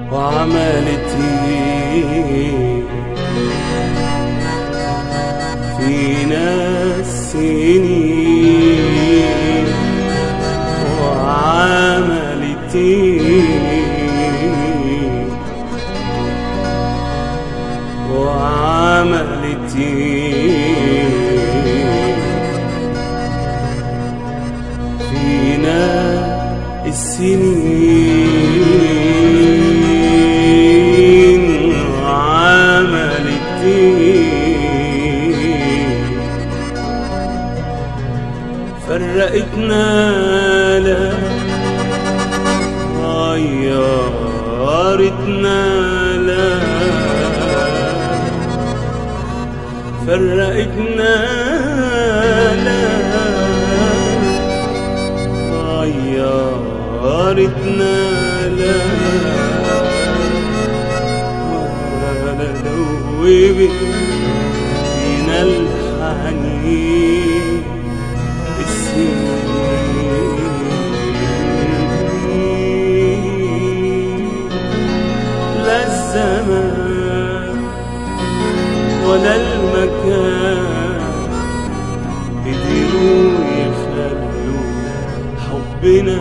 وعملتي فينا السنين وعملتي وعملتي فينا السنين وعملتي فرقتنا لا غيرتنا لا فرقتنا لا غيرتنا لا ولا دوبت فينا الحنين السنين لا الزمان ولا المكان قدروا يخلوا حبنا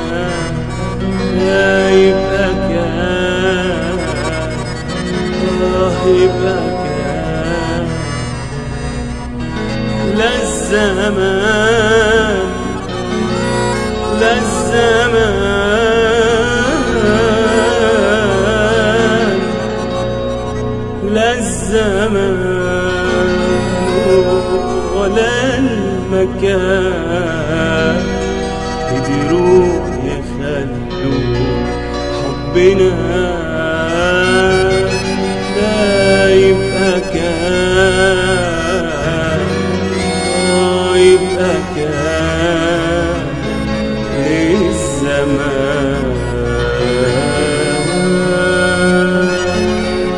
لا يبقى كان آه يبقى كان لا الزمان لا الزمان لا الزمان ولا المكان قدروا يخلوا حبنا لا يبقى كان آه يبقى كان الزمان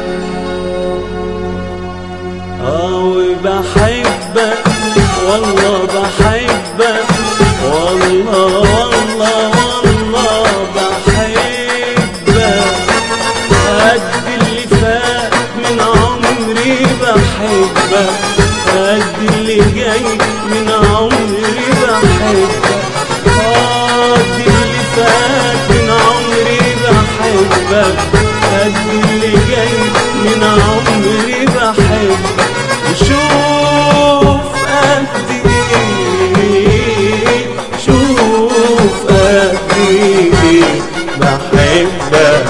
أو بحبك والله بحبك والله والله والله بحبك قد اللي فات من عمري بحبك قد اللي جاي من عمري بحبك قد اللي فات من عمري بحبك قد اللي جاي من عمري بحبك شوف قد ايه شوف قد ايه بحبك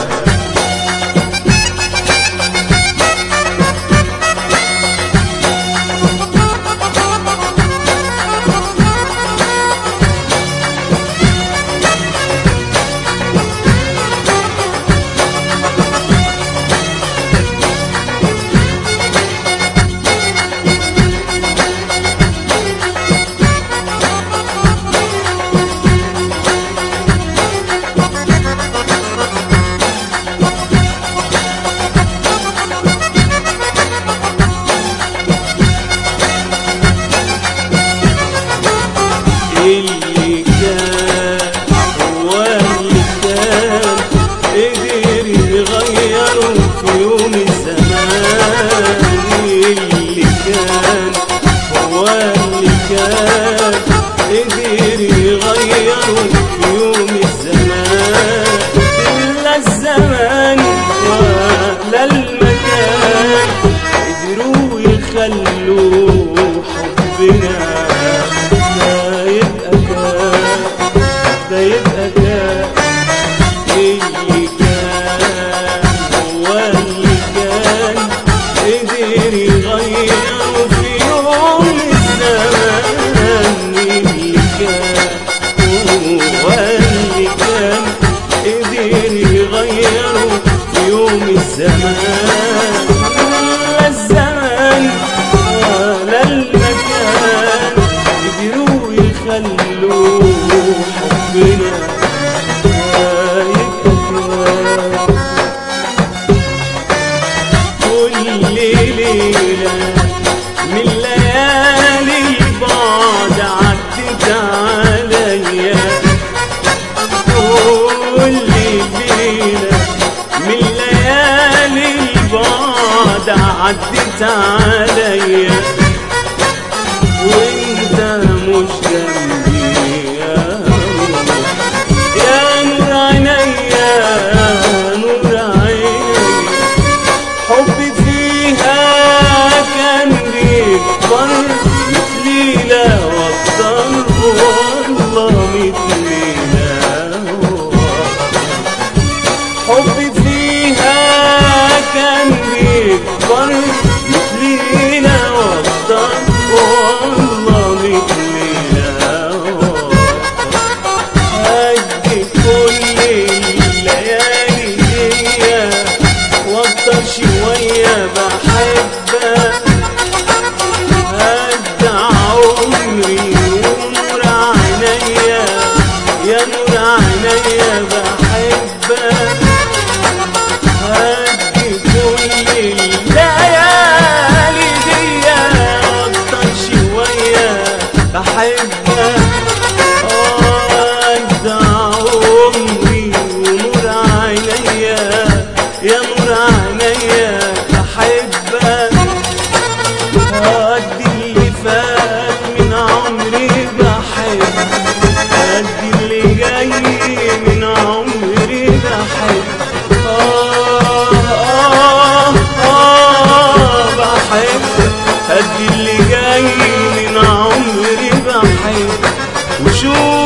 اللي كان هو اللي كان قدر يغيره في يوم الزمان اللي كان هو اللي كان قدر يغيره في يوم الزمان لا الزمان ولا المكان قدروا يخلوا حبنا ده يبقى كان ده يبقى كان اللي كان هو اللي كان قدر يغيره في يوم الزمان اللي كان هو اللي كان قدر يغيره في يوم الزمان لا الزمان ولا المكان قدروا يخلوا حبنا يبقى كان كل ليلة من ليالي البعد عدت عليا كل ليلة من ليالي البعد عدت عليا وانت مش جنبي يا روح يا نور عينيا نور عينيا حبي فيها كان بيكبر مثليلة واكتر والله مثليلة حبي فيها كان بيكبر مثليلة واكتر والله مثليلة أدي كل الليالي دي واكتر شوية بحبك أدى عمري ونور عينيا يا نور عينيا بحبك أدي كل الليالي دي واكتر شوية بحبك أدى عمري ونور عينيا يا نور عينيا بحبك قد اللي فات من عمري بحب قد اللي جاي من عمري بحب آه آه آه بحب قد اللي جاي من عمري بحب وشوف